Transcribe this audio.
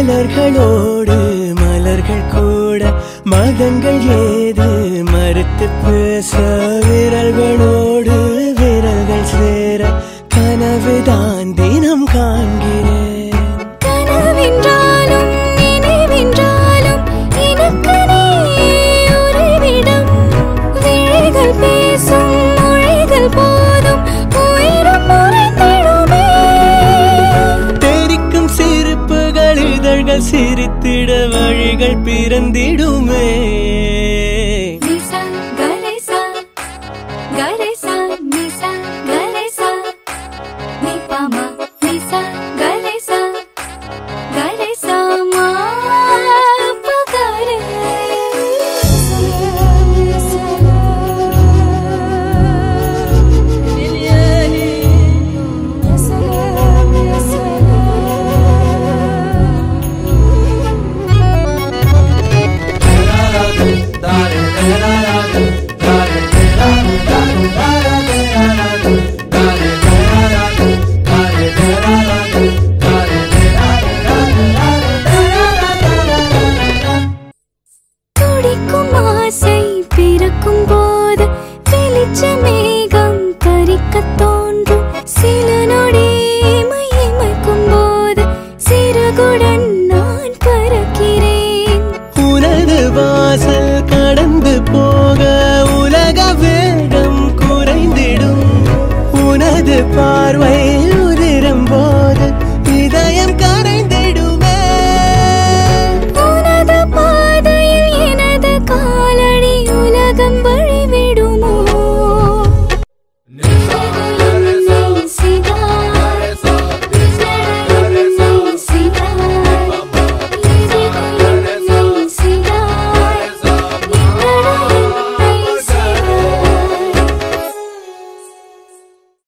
மலர்களோடு மலர்கள் கூட மதங்கள் ஏது மறுத்து பேச விரல்களோடு விரல்கள் சேர கனவுதான் தினம் காண்கிறேன் கனவென்றாலும் நினைவென்றாலும் எனக்கு நீ உறைவிடம் விழிகள் பேசும் மொழிகள் போதும் உயிரும் உறைந்திடுமே தெரிக்கும் சிரிப்புகள் இதழ்கள் சிரித்திட வழிகள் பிறந்திடுமே நிசா கரேசா கரேசா நிசா கரேசா நிபாமா நிசா கரேசா கரேசா மா பகரே يا سلام يا துடிக்கும் ஆசை பிறக்கும்